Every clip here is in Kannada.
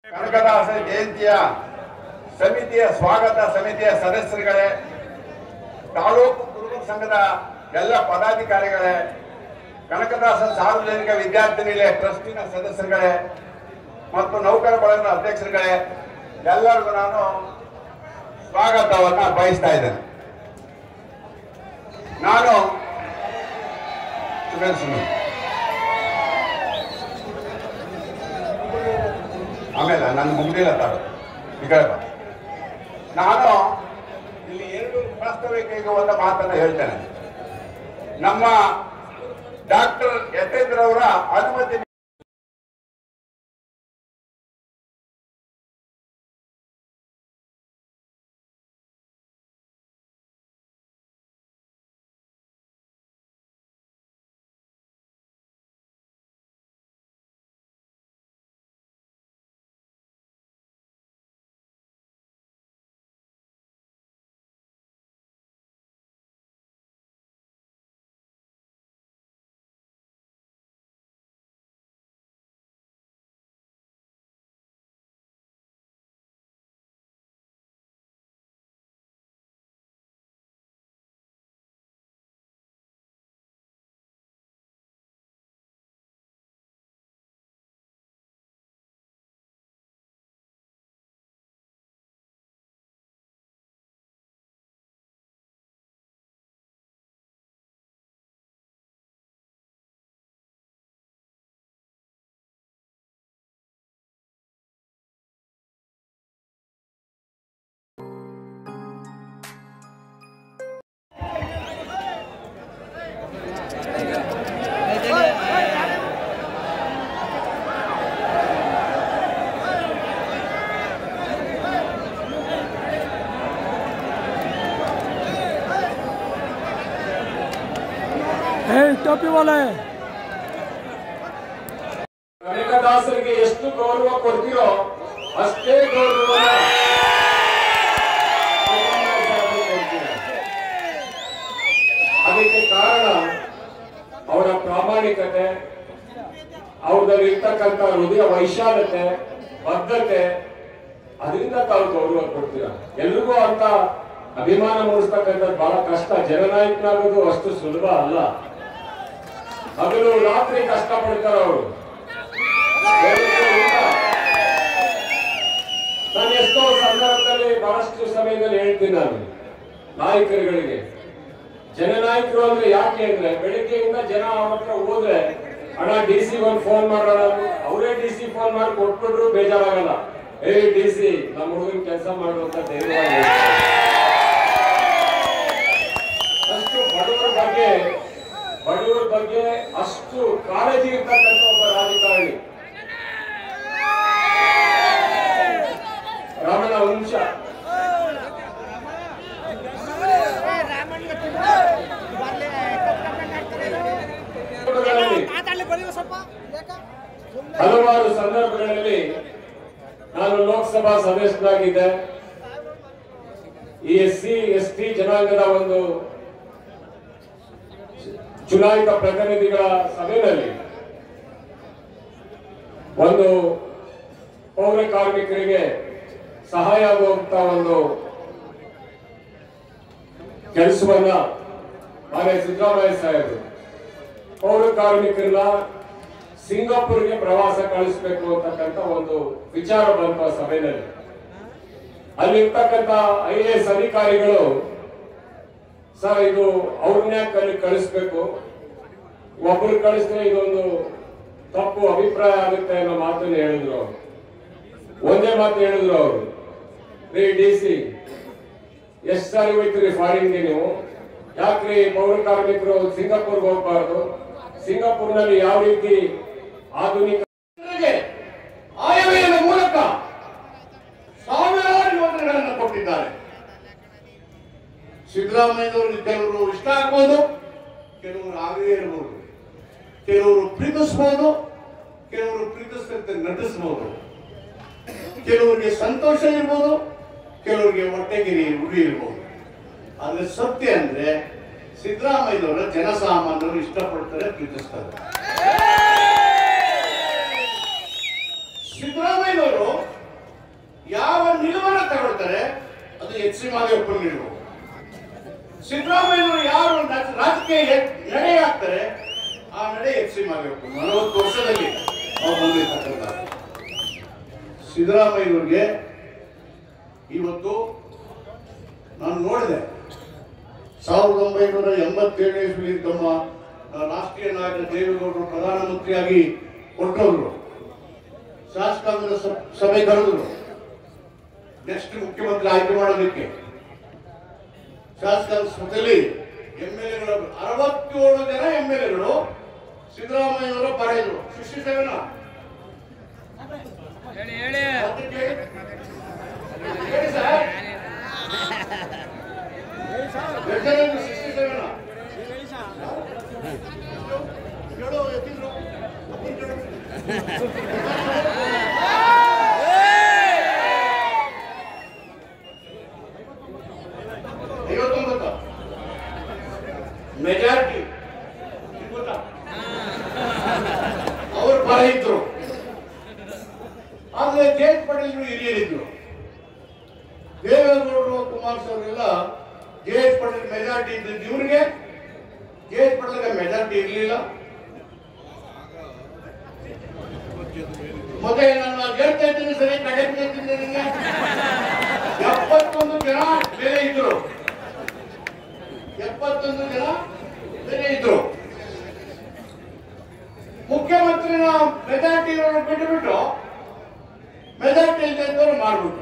ಕನಕದಾಸ ಜಯಂತಿಯ ಸಮಿತಿಯ ಸ್ವಾಗತ ಸಮಿತಿಯ ಸದಸ್ಯರುಗಳೇ ತಾಲೂಕು ಕುರುಬ ಸಂಘದ ಎಲ್ಲ ಪದಾಧಿಕಾರಿಗಳೇ ಕನಕದಾಸ ಸಾರ್ವಜನಿಕ ವಿದ್ಯಾರ್ಥಿ ನಿಲಯ ಟ್ರಸ್ಟಿನ ಸದಸ್ಯರುಗಳೇ ಮತ್ತು ನೌಕರ ಬಳಗದ ಅಧ್ಯಕ್ಷರುಗಳೇ ಎಲ್ಲರಿಗೂ ನಾನು ಸ್ವಾಗತವನ್ನ ಬಯಸ್ತಾ ಇದ್ದೇನೆ ನಾನು ಸುಮೇಶ್ ಸುಮೇಶ್. ಆಮೇಲೆ ನನ್ನ ಮುಗ್ದಿಲ್ಲ ತಾಡು ಈ ಕಡೆ ಬಾ. ನಾನು ಇಲ್ಲಿ ಎರಡು ಪ್ರಾಸ್ತಾವಿಕ ಒಂದು ಮಾತನ್ನ ಹೇಳ್ತೇನೆ ನಮ್ಮ ಡಾಕ್ಟರ್ ಯತೇಂದ್ರವರ ಅನುಮತಿ ए टोपी वाले ಕನಕದಾಸರಿಗೆ ಎಷ್ಟು ಗೌರವ ಕೊಡ್ತೀರೋ ಅಷ್ಟೇ ಗೌರವ ಅದಕ್ಕೆ ಕಾರಣ ಅವರ ಪ್ರಾಮಾಣಿಕತೆ ಅವ್ರಲ್ಲಿ ಇರ್ತಕ್ಕಂಥ ಹೃದಯ ವೈಶಾಲತೆ ಬದ್ಧತೆ ಅದರಿಂದ ತಾವು ಗೌರವ ಕೊಡ್ತೀರ ಎಲ್ರಿಗೂ ಅಂತ ಅಭಿಮಾನ ಮೂಡಿಸ್ತಕ್ಕಂಥದ್ದು ಬಹಳ ಕಷ್ಟ ಜನನಾಯಕನಾಗೋದು ಅಷ್ಟು ಸುಲಭ ಅಲ್ಲ ಹಗಲು ರಾತ್ರಿ ಕಷ್ಟ ಪಡ್ತಾರ ಅವರು ನಾನು ಎಷ್ಟೋ ಸಂದರ್ಭದಲ್ಲಿ ಬಹಳಷ್ಟು ಸಮಯದಲ್ಲಿ ಹೇಳ್ತೀನಿ ನಾನು ನಾಯಕರುಗಳಿಗೆ ಜನನಾಯಕರು ಅಂದ್ರೆ ಯಾಕೆ ಅಂದ್ರೆ ಬೆಳಿಗ್ಗೆಯಿಂದ ಜನ ಅವ್ರ ಹತ್ರ ಹೋದ್ರೆ ಅಣ್ಣ ಡಿ ಸಿ ಒಂದು ಫೋನ್ ಮಾಡೋಣ ಅವರೇ ಡಿ ಸಿ ಫೋನ್ ಮಾಡಿ ಕೊಟ್ಬಿಟ್ರು ಬೇಜಾರಾಗಲ್ಲ ಏ ಡಿ ಸಿ ನಮ್ಮ ಹುಡುಗನ ಕೆಲಸ ಮಾಡುವಂತ ಧೈರ್ಯವಾಗಿ ಹೇಳ್ತಾರೆ. ಅಷ್ಟು ಬಡವರ ಬಗ್ಗೆ ಬಡವರ ಬಗ್ಗೆ ಅಷ್ಟು ಕಾಳಜಿ ಇರ್ತಕ್ಕಂಥ ಒಬ್ಬ ರಾಜಕಾರಣಿ ರಾಮನ ವಂಶ ಸಂದರ್ಭಗಳಲ್ಲಿ, ಹಲವಾರು ಸಂದರ್ಭಗಳಲ್ಲಿ ನಾನು ಲೋಕಸಭಾ ಸದಸ್ಯನಾಗಿದ್ದೆ ಈ ಎಸ್ ಸಿ ಎಸ್ ಟಿ ಜನಾಂಗದ ಒಂದು ಚುನಾಯಿತ ಪ್ರತಿನಿಧಿಗಳ ಸಭೆಯಲ್ಲಿ ಒಂದು ಪೌರ ಕಾರ್ಮಿಕರಿಗೆ ಸಹಾಯ ಆಗುವಂತ ಒಂದು ಕೆಲಸವನ್ನ ಮಾನ್ಯ ಸಿದ್ದರಾಮಯ್ಯ ಸಾಹೇಬರು ಪೌರ ಕಾರ್ಮಿಕರನ್ನ ಸಿಂಗಾಪುರ್ಗೆ ಪ್ರವಾಸ ಕಳಿಸ್ಬೇಕು ಅಂತಕ್ಕಂಥ ಒಂದು ವಿಚಾರ ಬಂತು ಆ ಸಭೆಯಲ್ಲಿ ಅಲ್ಲಿರ್ತಕ್ಕಂಥ ಐ ಎ ಎಸ್ ಅಧಿಕಾರಿಗಳು ಸರ್ ಇದು ಅವ್ರನ್ನೇ ಕಲಿ ಕಳಿಸ್ಬೇಕು ಒಬ್ರು ಕಳಿಸಿದ್ರೆ ಇದೊಂದು ತಪ್ಪು ಅಭಿಪ್ರಾಯ ಆಗುತ್ತೆ ಅನ್ನೋ ಮಾತನ್ನು ಹೇಳಿದ್ರು ಅವರು ಒಂದೇ ಮಾತು ಹೇಳಿದ್ರು ಅವರು ರೀ ಡಿ ಸಿ ಎಷ್ಟು ಸಾರಿ ಹೋಯ್ತೀರಿ ಫಾರಿನ್ಗೆ ನೀವು ಯಾಕ್ರಿ ಪೌರ ಕಾರ್ಮಿಕರು ಸಿಂಗಾಪುರ್ಗೆ ಹೋಗ್ಬಾರ್ದು ಸಿಂಗಾಪುರ್ನಲ್ಲಿ ಯಾವ ರೀತಿ ಆಧುನಿಕ ಆಯವ್ಯಯದ ಮೂಲಕ ಸಾವಿರಾರು ಯೋಜನೆಗಳನ್ನು ಕೊಟ್ಟಿದ್ದಾರೆ ಸಿದ್ದರಾಮಯ್ಯನವ್ರಿಗೆ ಕೆಲವರು ಇಷ್ಟ ಆಗ್ಬೋದು ಕೆಲವರು ಆಗದೇ ಇರ್ಬೋದು ಕೆಲವರು ಪ್ರೀತಿಸ್ಬೋದು ಕೆಲವರು ಪ್ರೀತಿಸ್ತಂತೆ ನಟಿಸ್ಬೋದು ಕೆಲವರಿಗೆ ಸಂತೋಷ ಇರ್ಬೋದು ಕೆಲವರಿಗೆ ಹೊಟ್ಟೆಗಿರಿ ಉಳಿ ಇರ್ಬೋದು ಆದ್ರೆ ಸತ್ಯ ಅಂದ್ರೆ ಸಿದ್ದರಾಮಯ್ಯನವರ ಜನಸಾಮಾನ್ಯರು ಇಷ್ಟಪಡ್ತಾರೆ ಪ್ರೀತಿಸ್ತಾರೆ ಸಿದ್ದರಾಮಯ್ಯನವರು ಆಗ್ತಾರೆ ಅದು ಎಚ್ ಸಿ ಮಾದೇವಪ್ಪನ ನಿಲುವು ಸಿದ್ದರಾಮಯ್ಯನವರು ಯಾರು ನ- ರಾಜಕೀಯ ಎ- ನಡೆ ಆಗ್ತಾರೆ ಆ ನಡೆ ಎಚ್ ಸಿ ಮಾದೇವಪ್ಪ ನಲವತ್ತು ವರ್ಷದಲ್ಲಿ ಅವ್ರು ಬಂದಿರ್ತಕ್ಕಂಥ ಸಿದ್ದರಾಮಯ್ಯನವ್ರಿಗೆ ಇವತ್ತು ನಾನು ನೋಡಿದೆ ಸಾವಿರದ ಒಂಬೈನೂರ ಎಂಬತ್ತೇಳನೇ ಇಸ್ವಿ ತಮ್ಮ ಆ, ರಾಷ್ಟ್ರೀಯ ನಾಯಕ ದೇವೇಗೌಡರು ಪ್ರಧಾನಮಂತ್ರಿಯಾಗಿ ಕೊಟ್ಟವರು ಶಾಸಕಾಂಗದ ಸ- ಸಭೆ ಕರೆದರು ನೆಕ್ಸ್ಟ್ ಮುಖ್ಯಮಂತ್ರಿ ಆಯ್ಕೆ ಮಾಡೋದಕ್ಕೆ ಶಾಸಕಾಂಗ ಸಭೆಯಲ್ಲಿ ಎಂ ಎಲ್ ಎಗಳು ಅರವತ್ತೇಳು ಜನ ಎಂ ಎಲ್ ಎಗಳು ಸಿದ್ದರಾಮಯ್ಯನವರ ಪರ ಇದ್ರು ಸಿಕ್ಸ್ಟಿ ಸೆವೆನ್ ಹೇಳಿ ಸರ್ ಸಿಕ್ಸ್ಟಿ ಸೆವೆನ್ ಹೇಳು ಎತ್ತಿದ್ರು ಐವತ್ತೊಂಬತ್ತು ಮೆಜಾರಿಟಿ ಗೊತ್ತಾ ಅವರು ಪರ ಇದ್ರು ಆದ್ರೆ ಕೆ ಎಚ್ ಪಟೇಲ್ ಹಿರಿಯರಿದ್ರು ದೇವೇಗೌಡರು ಕುಮಾರಸ್ವಾಮಿ ಎಲ್ಲ ಕೆ ಎಚ್ ಪಟೇಲ್ ಮೆಜಾರಿಟಿ ಇದ್ದಿದ್ದು ಇವ್ರಿಗೆ ಕೆ ಎಚ್ ಪಟೇಲ್ಗೆ ಮೆಜಾರಿಟಿ ಇರಲಿಲ್ಲ ಮತ್ತೆ ನಾನು ಅದ್ ಹೇಳ್ತಾ ಇದ್ದೀನಿ ಸರಿ ಕಡೆ ಬಿಡ್ತೀನಿ ನಿಮಗೆ ಎಪ್ಪತ್ತೊಂದು ಜನ ಬೇರೆ ಇದ್ರು ಎಪ್ಪತ್ತೊಂದು ಜನ ಬೇರೆ ಇದ್ರು ಮುಖ್ಯಮಂತ್ರಿನ ಮೆಜಾರಿಟಿ ಇರೋರು ಬಿಟ್ಟು ಬಿಟ್ಟು ಮೆಜಾರಿಟಿ ಇದ್ದವರು ಮಾಡ್ಬಿಟ್ಟು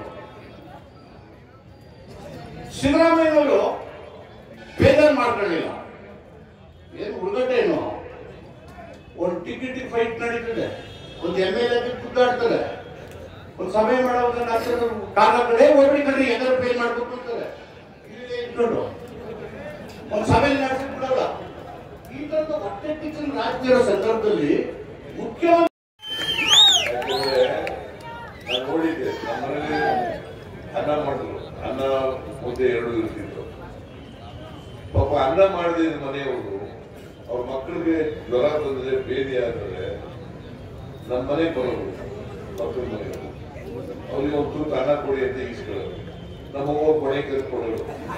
ಸಿದ್ದರಾಮಯ್ಯನವರು ಬೇಜಾರು ಮಾಡ್ಕೊಳ್ಳಿಲ್ಲ ಏನು ಹುಡುಗಟ್ಟೆ ಏನು ಒಂದು ಟಿಕೆಟ್ ಫೈಟ್ ನಡೀತದೆ ಒಂದು ಎಮ್ ಎಲ್ ಎ ಕುದ್ದಾಡ್ತದೆ ಒಂದು ಸಭೆ ಮಾಡೋದನ್ನ ಹಾಕಿದ್ರು ಕಾಲ ಕಡೆ ಹೋಗ್ರಿ ಕಣ್ರಿ ಎಲ್ಲರೂ ಪೇ ಮಾಡ್ಬೇಕು ಅಂತಾರೆ ಇಲ್ಲೇ ಇಟ್ಕೊಂಡು ಒಂದು ಸಭೆ ನಡೆಸಿ ಬಿಡಲ್ಲ ಈ ತರದ ಹೊಟ್ಟೆ ಕಿಚ್ಚನ್ ರಾಜಕೀಯ ಇರೋ ಸಂದರ್ಭದಲ್ಲಿ ಮುಖ್ಯಮಂತ್ರಿ ಯಾಕಂದ್ರೆ ನಾನು ನೋಡಿದ್ದೆ ನಮ್ಮ ಮನೇಲಿ ಅನ್ನ ಮಾಡಿದ್ರು ಅನ್ನ ಮುದ್ದೆ ಎರಡು ಇರ್ತಿತ್ತು ಪಾಪ ಅನ್ನ ಮಾಡದೆ ಮನೆಯವರು ಅವ್ರ ಮಕ್ಕಳಿಗೆ ಜ್ವರ ಬಂದ್ರೆ ಬೇದಿ ಆಗ್ತದೆ ನಮ್ಮ ಮನೆಗೆ ಬರೋರು ಮಕ್ಕಳ ಮನೆಯವರು ಅವ್ರಿಗೆ ಒಂದು ತೂತು ಅನ್ನ ಕೊಡಿ ಅಂತ ಈಸ್ಕೊಳ್ಳೋರು ನಮ್ಮ ಅವ್ವ ಕೊನೆ ಕರ್ಕೊಡೋರು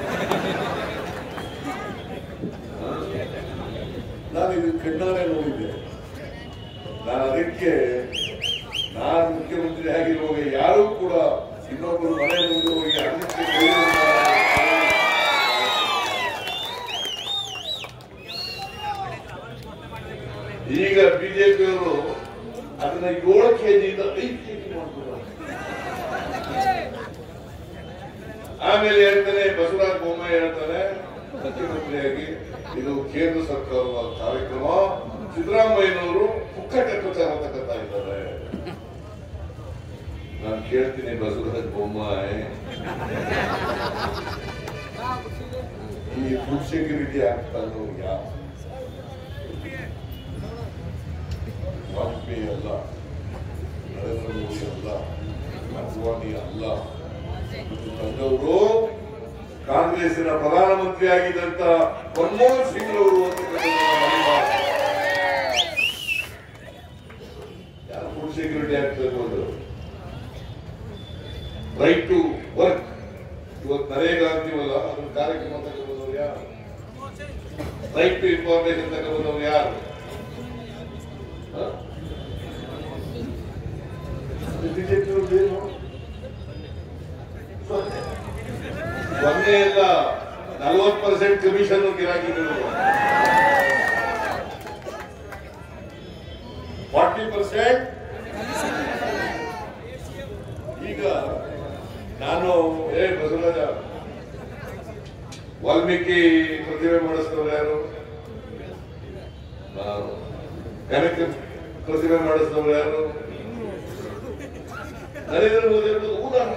ನಾನು ಇದು ಕಣ್ಣಾರೆ ನೋಡಿದ್ದೆ ನಾನು ಅದಕ್ಕೆ ನಾನು ಮುಖ್ಯಮಂತ್ರಿ ಆಗಿರುವಾಗ ಯಾರೂ ಕೂಡ ಇನ್ನೊಬ್ಬರು ಮನೆ ಮುಂದೆ ಹೋಗಿ ಅನ್ನಕ್ಕೆ ಕೈಯನ್ನು ಈಗ ಬಿಜೆಪಿಯವರು ಅದನ್ನ ಏಳು ಕೆಜಿಯಿಂದ ಐದು ಕೆಜಿ ಮಾಡ್ತಾರೆ ಆಮೇಲೆ ಹೇಳ್ತಾನೆ ಬಸವರಾಜ ಬೊಮ್ಮಾಯಿ ಹೇಳ್ತಾನೆ ಮುಖ್ಯಮಂತ್ರಿಯಾಗಿ ಇದು ಕೇಂದ್ರ ಸರ್ಕಾರದ ಕಾರ್ಯಕ್ರಮ ಸಿದ್ದರಾಮಯ್ಯನವರು ಪುಕ್ಕಟ್ಟೆ ಪ್ರಚಾರ ತಗೋತಾ ಇದ್ದಾರೆ ನಾನು ಕೇಳ್ತೀನಿ ಬಸವರಾಜ ಬೊಮ್ಮಾಯಿ ಈ ಫುಡ್ ಸೆಕ್ಯೂರಿಟಿ ಆಗ್ತಾ ಯಾರು ವಾಜಪೇಯಿ ಅಲ್ಲ ನರೇಂದ್ರ ಮೋದಿ ಅಲ್ಲ ಅದ್ವಾನಿ ಅಲ್ಲ ಇದು ತಂದವರು ಕಾಂಗ್ರೆಸ್ಸಿನ ಪ್ರಧಾನಮಂತ್ರಿ ಆಗಿದ್ದಂತ ಮನಮೋಹನ್ ಸಿಂಗ್ ಅವರು ಯಾರು ಫುಡ್ ಸೆಕ್ಯೂರಿಟಿ ಆಗ್ತದೆ ಒಂದು ರೈಟ್ ಟು ವರ್ಕ್ ಇವತ್ತು ನರೇಗಾ ಅಂತೀವಲ್ಲ ಅದ್ರ ಕಾರ್ಯಕ್ರಮ ತಗೊಂಡವರು ಯಾರು ರೈಟ್ ಟು ಇನ್ಫಾರ್ಮೇಶನ್ ತಗೊಂಡವರು ಯಾರು ಬಿಜೆಪಿಯವ್ರದ್ದೇನು ಸೊನ್ನೆಯಿಂದ ನಲವತ್ತು ಪರ್ಸೆಂಟ್ ಕಮಿಷನ್ ಗಿರಾಕಿಗಳು ಫಾರ್ಟಿ ಪರ್ಸೆಂಟ್ ಈಗ ನಾನು ಏ ಬಸವರಾಜ ವಾಲ್ಮೀಕಿ ಪ್ರತಿಮೆ ಮಾಡಿಸಿದವರು ಯಾರು ನಾನು ಕನಕ ಪ್ರತಿಮೆ ಮಾಡಿಸಿದವರು ಯಾರು ನರೇಂದ್ರ ಮೋದಿ ಅವರು ಊದಾನ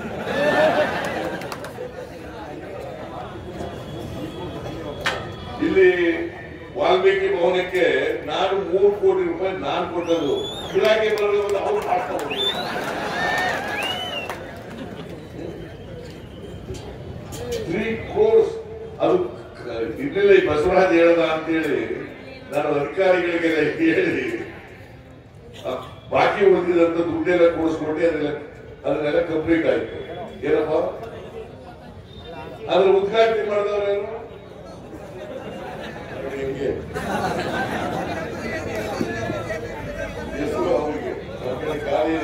ಇಲ್ಲಿ ವಾಲ್ಮೀಕಿ ಭವನಕ್ಕೆ ನಾನು ಮೂರು ಕೋಟಿ ರೂಪಾಯಿ ನಾನು ಕೊಟ್ಟದ್ದು ಇಲಾಖೆ ಬರೋದು ಅವ್ರು ಮಾಡ್ಕೊಂಡು ತ್ರೀ ಕ್ರೋರ್ಸ್ ಅದು ಕ- ಇರ್ಲಿಲ್ಲ ಈ ಬಸವರಾಜ್ ಹೇಳ್ದ ಅಂತೇಳಿ ನಾನು ಅಧಿಕಾರಿಗಳಿಗೆಲ್ಲ ಹೇಳಿ ಆ ಬಾಕಿ ಉಳಿದಿದಂತ ದುಡ್ಡೆಲ್ಲ ಕೊಡಿಸ್ಕೊಟ್ಟು ಅದೆಲ್ಲ ಅದನ್ನೆಲ್ಲ ಕಂಪ್ಲೀಟ್ ಆಯ್ತು ಏನಪ್ಪ ಅದ್ರ ಉದ್ಘಾಟನೆ ಮಾಡಿದವರೇನು ನಿಮ್ಗೆ ಹೆಸರು ಅವರಿಗೆ ನಮ್ಮ ಕಡೆ ಗಾಳಿ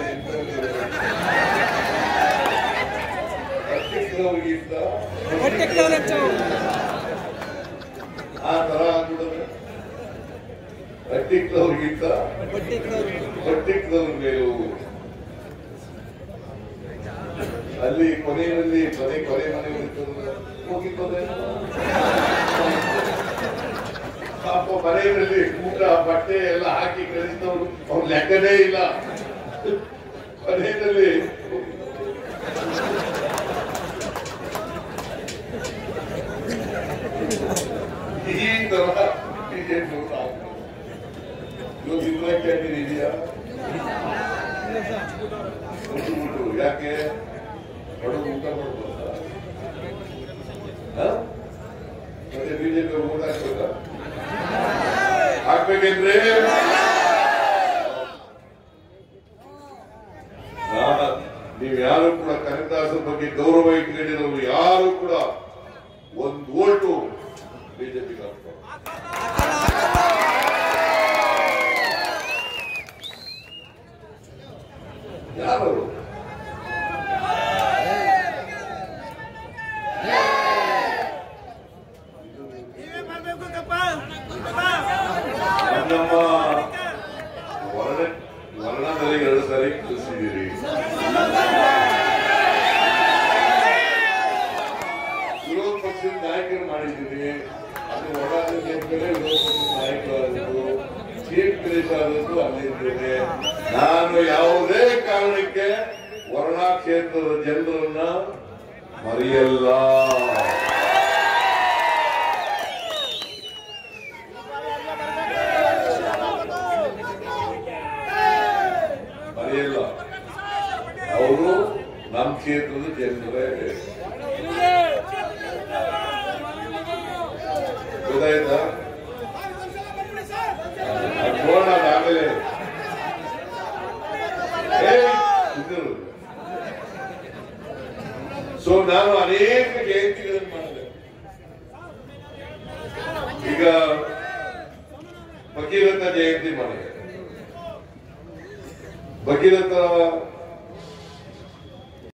ಅಧ್ಯಕ್ಷರವರಿಗಿಂತ ಆ ತರ ಆಗ್ಬಿಡುತ್ತೆ ಅಟ್ಟಿಕ್ದವ್ರಿಗಿಂತ ಬಟ್ಟಿಕ್ದವ್ರ ಮೇಲೆ ಹೋಗು. ಅಲ್ಲಿ ಕೊನೆಯಲ್ಲಿ ಮನೆ ಕೊನೆ ಮನೆ ಇರ್ತದಲ್ಲ, ಹೋಗಿದ್ದದೇನೋ? ಪಾಪ ಮನೆಯಲ್ಲಿ ಊಟ ಬಟ್ಟೆ ಎಲ್ಲ ಹಾಕಿ ಕಳಿಸಿದವರು ಅವ್ರ ಲೆಕ್ಕನೇ ಇಲ್ಲ ಮನೆಯಲ್ಲಿ ಈ ತರ ಬಿಜೆಪಿ ಇವತ್ತು ಇಂದಿರಾ ಕ್ಯಾಂಟೀನ್ ಇದೆಯಾ ಮುಟ್ಟು ಯಾಕೆ ಬಡವರು ಊಟ ಮಾಡ್ಬೋದ ಮತ್ತೆ ಬಿಜೆಪಿ ಊಟ ಹಾಕ್ಬೇಕಾ ಹಾಕ್ಬೇಕೆಂದ್ರೆ ನಾನು ನೀವು ಯಾರು ಕೂಡ ಕನಕದಾಸರ ಬಗ್ಗೆ ಗೌರವ ಇಟ್ಕೊಂಡಿರೋರು ಯಾರು ಕೂಡ ಒಂದು ಓಟು ಬಿಜೆಪಿಗೆ ಹಾಕ್ತಾರೆ ಯಾರು ನಮ್ಮ ವರ್ಣ ವರ್ಣದಲ್ಲಿ ಎರಡು ಸಾರಿ ಕಲಿಸಿದ್ದೀರಿ ವಿರೋಧ ಪಕ್ಷದ ನಾಯಕರು ಮಾಡಿದ್ದೀರಿ ಅದು ವರ್ಣದಲ್ಲಿ ವಿರೋಧ ಪಕ್ಷದ ನಾಯಕರಾದದ್ದು ಚೀಫ್ ಮಿನಿಸ್ಟರ್ ಆದದ್ದು ಅಲ್ಲಿದ್ದೇನೆ ನಾನು ಯಾವುದೇ ಕಾರಣಕ್ಕೆ ವರ್ಣ ಕ್ಷೇತ್ರದ ಜನರನ್ನ ಮರೆಯಲ್ಲ ಮರೆಯಲ್ಲ ಅವರು ನಮ್ಮ ಕ್ಷೇತ್ರದ ಜನರೇ ಗೊತ್ತಾಯ್ತಾ ಅದ್ ನೋಡೋಣ ಆಮೇಲೆ ಸೊ ನಾನು ಅನೇಕ ಜಯಂತಿಗಳನ್ನು ಮಾಡಿದೆ ಈಗ ಭಗೀರಥ ಜಯಂತಿ ಮಾಡಿದೆ ಭಗೀರಥ